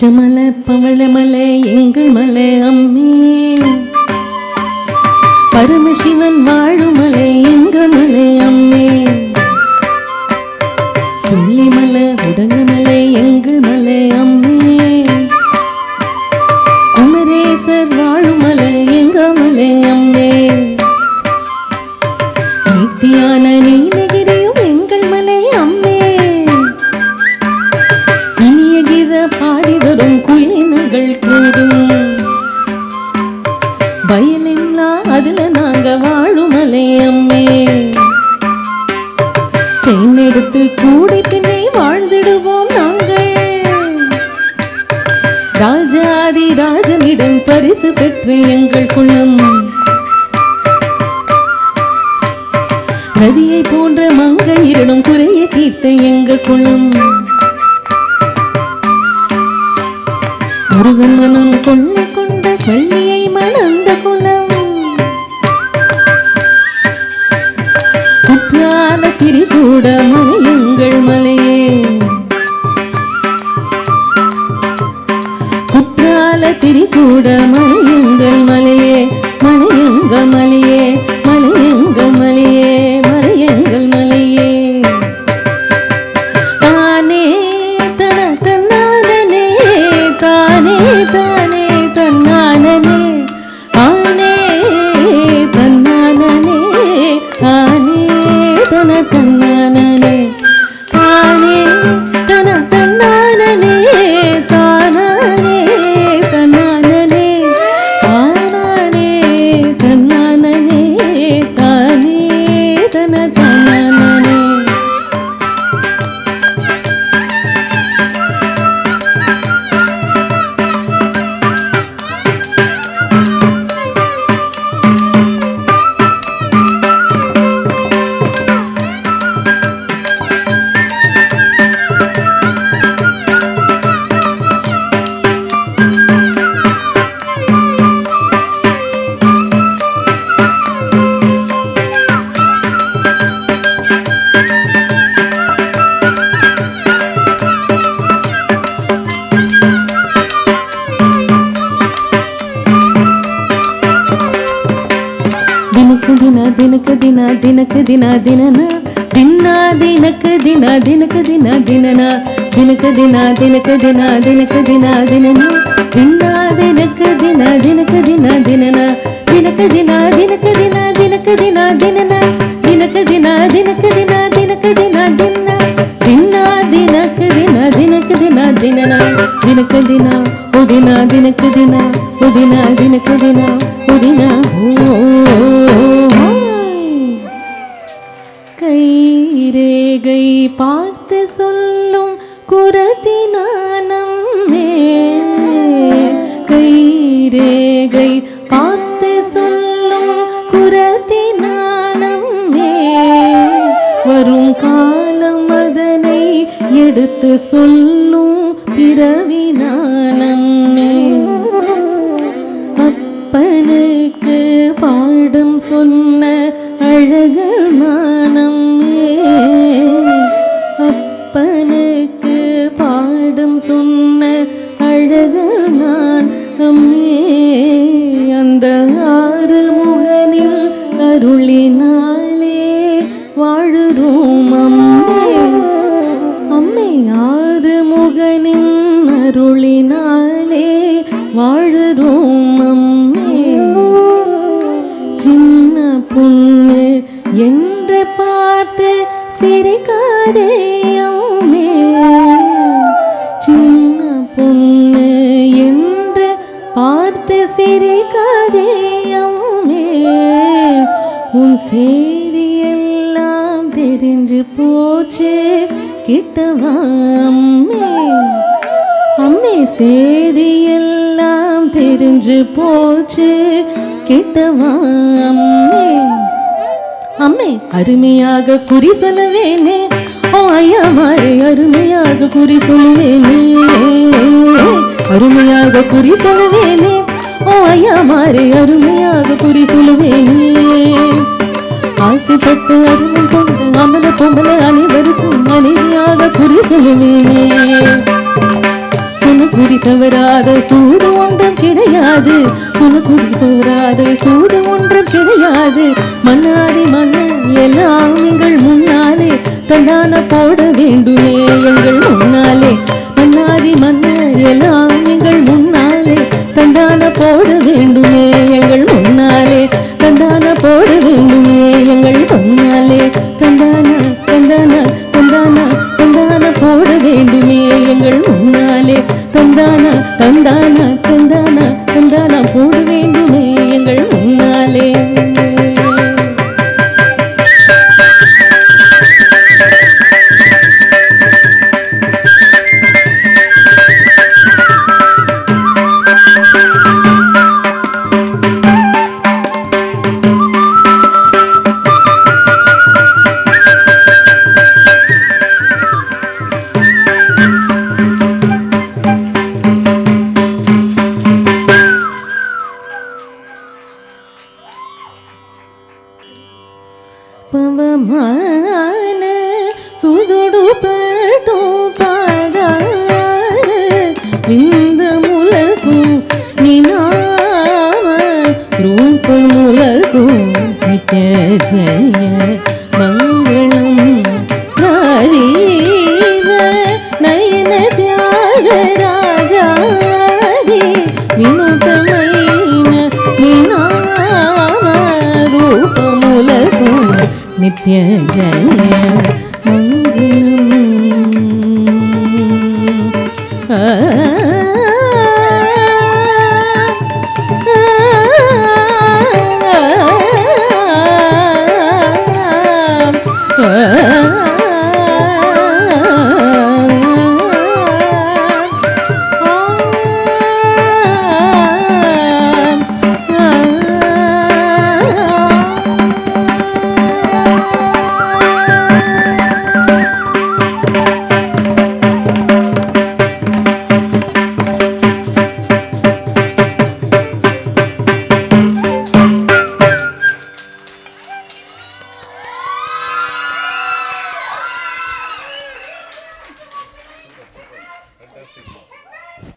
பச்சைமலை பவழமலை எங்கள் மலை அம்மே பரமசிவன் வாழும் மலை எங்க மலை அம்மே புள்ளிமலை உடங்கமலை எங்கள் மலை அம்மே குமரேசர் வாழும் மலை எங்க மலை அம்மே நித்தியான நீலகிரியும் எங்கள் மலை அம்மே இனிய கீத பாடி வரும் குயிலினங்கள் கூடும் வயலெல்லாம் அதுல நாங்க வாழும் மலை அம்மே தேனெடுத்து கூடி பின்னே வாழ்ந்திடுவோம் நாங்கள் ராஜாதி ராஜனிடம் பரிசு பெற்று எங்கள் குளம் நதியை போன்ற மங்கையரிடம் குறையை தீர்த்த எங்க குளம் முருகன் மனம் கொள்ள கொண்ட கள்ளியை மணந்த குளம் குற்றால திரிகூட மலை எங்கள் மலையே குற்றால திரிகூட மலை எங்கள் மலையே மலையெங்க மலையே மலையெங்க மலையே மலையெங்கள் மலையே தானே தன தன்னானே தானே தானே தன்னானே ஆனே தன்னானே ஆனே தன தன்னானே ஆனே தன தன்னானே தானே தன்னானே ஆனானே தன்னானே தானே தன தன்னானே ದಿನಕ ದಿನ ದಿನಕ ದಿನ ದಿನಕ ದಿನ ದಿನನ ದಿನ ದಿನಕ ದಿನ ದಿನಕ ದಿನ ದಿನನ ದಿನಕ ದಿನ ದಿನಕ ದಿನ ದಿನಕ ದಿನ ದಿನನ ದಿನ ದಿನಕ ದಿನ ದಿನಕ ದಿನ ದಿನನ ದಿನಕ ದಿನ ದಿನಕ ದಿನ ದಿನಕ ದಿನ ದಿನನ ದಿನಕ ದಿನ ದಿನಕ ದಿನ ದಿನಕ ದಿನ ದಿನ ದಿನ ದಿನಕ ದಿನ ದಿನಕ ದಿನ ದಿನನ ದಿನಕ ದಿನ ಉದಿನ ದಿನಕ ದಿನ ಉದಿನ ದಿನಕ ದಿನ ಉದಿನ ಹೋ கைரேகை பார்த்து சொல்லும் குரத்தினானம்மே கைரேகை பார்த்து சொல்லும் குரத்தினானம்மே வரும் காலம் அதனை எடுத்து சொல்லும் பிறவினானம்மே அப்பனுக்கு பாடம் சொன்ன அழகர் நானம்மே அப்பனுக்கு பாடம் சொன்ன அழகர் நான் அம்மே அந்த ஆறு முகனில் அருளினாலே வாழுறோம் அம்மே அம்மை ஆறு முகனின் அருளினாலே வாழுறோம் அம்மே சின்ன பொண்ணு என்று பார்த்து சிரிக்காதே அம்மே சின்ன பொண்ணு என்று பார்த்து சிரிக்காதே அம்மே உன் செய்தி எல்லாம் தெரிஞ்சு போச்சு கிட்டவா அம்மே அம்மே செய்தி எல்லாம் தெரிஞ்சு போச்சு கிட்டவா அம்மே அம்மே அருமையாக குறி சொல்லுவேனே ஓ ஐயா மாறே அருமையாக குறி சொல்லுவேனே அருமையாக குறி சொல்லுவேனே ஓ ஐயா மாறே அருமையாக குறி சொல்லுவேனே ஆசைப்பட்டு அருமை கொண்டு அமல பொம்பல அனைவருக்கும் மனைவியாக குறி சொல்லுவேனே சுனக்குடி தவறாத சூடு ஒன்றும் கிடையாது சுனக்குடி தவறாத சூடு ஒன்றும் கிடையாது மன்னாரி மன்னன் எல்லாம் எங்கள் முன்னாலே தந்தான போட வேண்டுமே எங்கள் முன்னாலே மன்னாரி மன்னன் எல்லாம் எங்கள் முன்னாலே தந்தான போட வேண்டுமே எங்கள் முன்னாலே தந்தான போட வேண்டுமே எங்கள் முன்னாலே தந்தான தந்தான தந்தான தந்தான போட வேண்டுமே எங்கள் முன்னாலே தந்தான தந்தான தந்தான தந்தான போட வேண்டுமே எங்கள் முன்னாலே ಪವಮಾನ ಸುದುಡು ಪಟು ಪಾದ ವಿಂದ ಮುಲಕು ನಿನಾಮ ರೂಪ ಮುಲಕು ನಿತ್ಯ ಜಯ ಮಂಗಳಂ ರಾಜೀವ ನಯನ ತ್ಯಾಗ ರಾಜಾದಿ వినుతమైన వినామ రూపములకు నిత్య జయ